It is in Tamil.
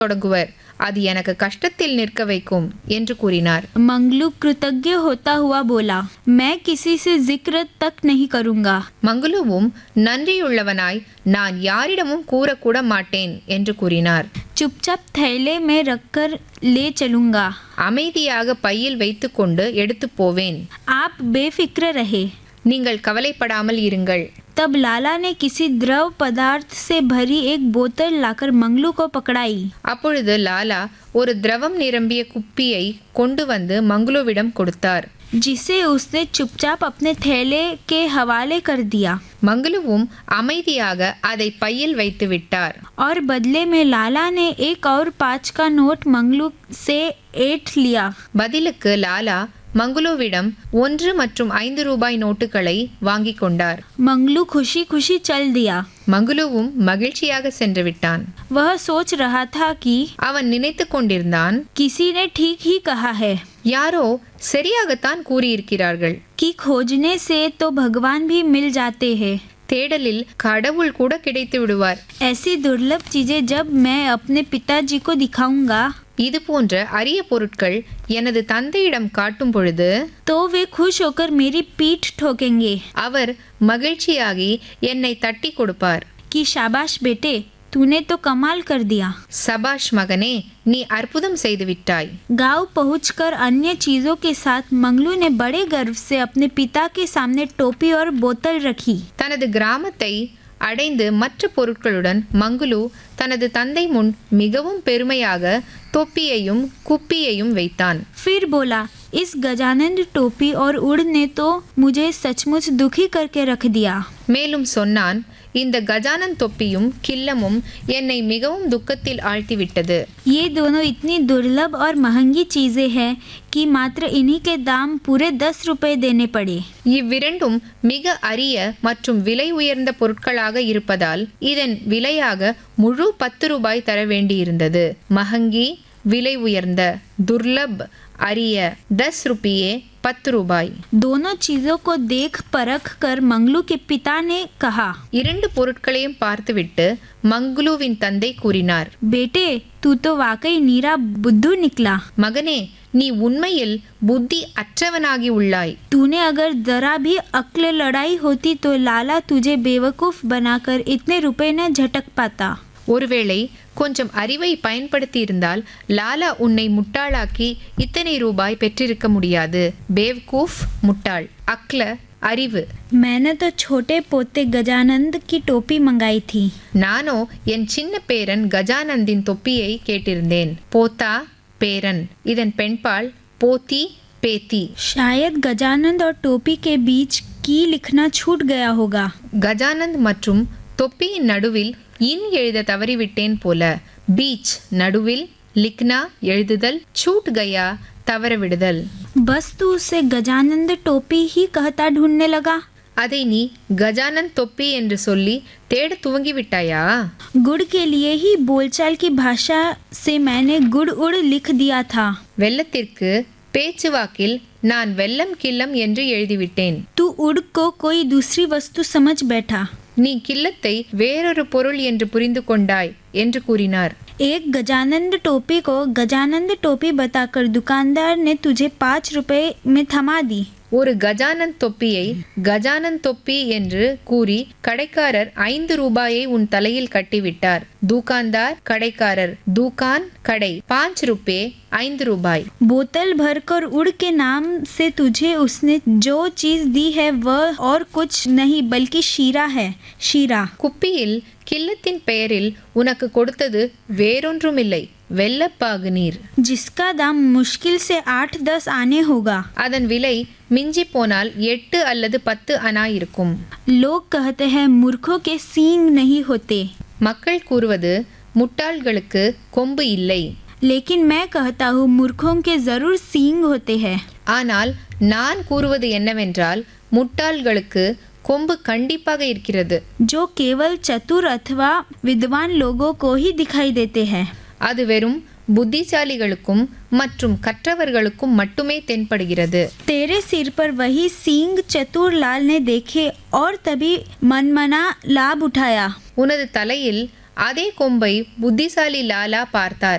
தொடங்குவர் அது எனக்கு கஷ்டத்தில் நிற்க வைக்கும் என்று கூறினார் मंगलू कृतज्ञ होता हुआ बोला मैं किसी से जिक्र तक नहीं करूंगा மங்குலுவும் நன்றியுள்ளவனாய் நான் யாரிடமும் கூறக்கூட மாட்டேன் என்று கூறினார் चुपचाप थैले में रखकर ले चलूंगा அமைதியாக பையில் வைத்துக்கொண்டு எடுத்து போவேன் आप बेफिक्र रहे நீங்கள் கவலைப்படாமல் இருங்கள் तब लाला ने किसी द्रव पदार्थ से भरी एक बोतल लाकर मंगलू को पकड़ाई அப்பொழுது லாலா ஒரு திரவம் நிரம்பிய குப்பியை கொண்டு வந்து மங்குலுவிடம் கொடுத்தார் जिसे उसने चुपचाप अपने थैले के हवाले कर दिया மங்குலுவும் அமைதியாக அதை பையில் வைத்து விட்டார் और बदले में लाला ने एक और पाँच का नोट मंगलू से ऐठ लिया பதிலுக்கு லாலா மங்குலுவிடம் ஒன்று மற்றும் ஐந்து ரூபாய் நோட்டுகளை வாங்கிக் கொண்டார் मंगलू खुशी खुशी चल दिया மங்குலுவும் மகிழ்ச்சியாக சென்று விட்டான் वह सोच रहा था कि அவன் நினைத்து கொண்டிருந்தான் किसी ने ठीक ही कहा है யாரோ சரியாகத்தான் கூறியிருக்கிறார்கள் कि खोजने से तो भगवान भी मिल जाते हैं தேடலில் கடவுள் கூட கிடைத்து விடுவார் ऐसी दुर्लभ चीजें जब मैं अपने पिताजी को दिखाऊंगा இது போன்ற அரிய பொருட்கள் எனது தந்தையிடம் காட்டும் பொழுது तो वे खुश होकर मेरी पीठ ठोकेंगे அவர் மகிழ்ச்சியாகி என்னை தட்டி கொடுப்பார் कि शाबाश बेटे तूने तो कमाल कर दिया சபாஷ் மகனே நீ அற்புதம் செய்து விட்டாய் गांव पहुंचकर अन्य चीजों के साथ मंगलू ने बड़े गर्व से अपने पिता के सामने टोपी और बोतल रखी தனது கிராமத்தை அடைந்து மற்ற பொருட்களுடன் மங்குலு தனது தந்தை முன் மிகவும் பெருமையாக தொப்பியையும் குப்பியையும் வைத்தான் फिर बोला इस गजानंद टोपी और उड़ ने तो मुझे सचमुच दुखी करके रख दिया மேலும் சொன்னான் இந்த கஜானன் தொப்பியும் கில்லமும் என்னை மிகவும் துக்கத்தில் ஆழ்த்திவிட்டது ये दोनों इतनी दुर्लभ और महंगी चीजें हैं कि मात्र इन्हीं के दाम पूरे दस रुपए देने पड़े இவ்விரண்டும் மிக அரிய மற்றும் விலை உயர்ந்த பொருட்களாக இருப்பதால் இதன் விலையாக முழு பத்து ரூபாய் தர வேண்டியிருந்தது மஹங்கி விலை உயர்ந்த துர்லப் அரிய தஸ் ருபியே பத்து ரூபாய் दोनों चीजों को देख परख कर मंगलू के पिता ने कहा இரண்டு பொருட்களையும் பார்த்துவிட்டு மங்குலுவின் தந்தை கூறினார் बेटे तू तो वाकई नीरा बुद्धू निकला மகனே நீ உண்மையில் புத்தி அற்றவனாகி உள்ளாய் तूने अगर जरा भी अक्ल लड़ाई होती तो लाला तुझे बेवकूफ बनाकर इतने रुपए न झटक पाता ஒருவேளை கொஞ்சம் அறிவை பயன்படுத்தி இருந்தால் லாலா உன்னை முட்டாளாக்கி இத்தனை ரூபாய் பெற்றிருக்க முடியாது பேவ்கூஃப் முட்டாள் அக்ல அறிவு मैंने तो छोटे पोते गजानंद की टोपी मंगाई थी நானோ என் சின்ன பேரன் கஜானந்தின் தொப்பியை கேட்டிருந்தேன் போத்தா பேரன் இதன் பெண்பால் போத்தி பேத்தி शायद गजानंद और टोपी के बीच की लिखना छूट गया होगा கஜானந்த் மற்றும் தொப்பியின் நடுவில் இன் எழுத தவறிவிட்டேன் போல பீச் நடுவில் லிக்னா எழுதுதல் சூட் கயா தவற விடுதல் बस तू उसे गजानंद टोपी ही कहता ढूंढने लगा அதை நீ கஜானந்த் தொப்பி என்று சொல்லி தேட துவங்கி விட்டாயா गुड़ के लिए ही बोलचाल की भाषा से मैंने गुड़ उड़ लिख दिया था வெள்ளத்திற்கு பேச்சுவாக்கில் நான் வெள்ளம் கிள்ளம் என்று எழுதிவிட்டேன் तू उड़ को कोई दूसरी वस्तु समझ बैठा நீ கிள்ளத்தை வேறொரு பொருள் என்று புரிந்து கொண்டாய் என்று கூறினார் एक गजानंद टोपी को गजानंद टोपी बताकर दुकानदार ने तुझे पाँच रुपए में थमा दी ஒரு கஜானந்த் தொப்பியை கஜானந்த் தொப்பி என்று கூறி கடைக்காரர் ஐந்து ரூபாயை உன் தலையில் கட்டிவிட்டார் தூகான்தார் கடைக்காரர் தூகான் கடை பாஞ்ச் ருப்பே ஐந்து ரூபாய் बोतल भरकर उड़ के नाम से तुझे उसने जो चीज दी है वह और कुछ नहीं बल्कि शीरा है शीरा குப்பியில் கிள்ளத்தின் பெயரில் உனக்கு கொடுத்தது வேறொன்றுமில்லை வெள்ளப்பாகு நீர் जिसका दाम मुश्किल से आठ दस आने होगा அதன் விலை மிஞ்சி போனால் எட்டு அல்லது பத்து அனா இருக்கும் लोग कहते हैं मूर्खों के सींग नहीं होते மக்கள் கூறுவது முட்டாள்களுக்கு கொம்பு இல்லை लेकिन मैं कहता हूँ मूर्खों के जरूर सींग होते हैं ஆனால் நான் கூறுவது என்னவென்றால் முட்டாள்களுக்கு கொம்பு கண்டிப்பாக இருக்கிறது जो केवल चतुर अथवा विद्वान लोगों को ही दिखाई देते हैं அது வெறும் புத்திசாலிகளுக்கும் மற்றும் கற்றவர்களுக்கும் மட்டுமே தென்படுகிறது तेरे सिर पर वही सींग चतुर लाल ने देखे और तभी मनमना लाभ उठाया உனது தலையில் அதே கொம்பை புத்திசாலி லாலா பார்த்தார்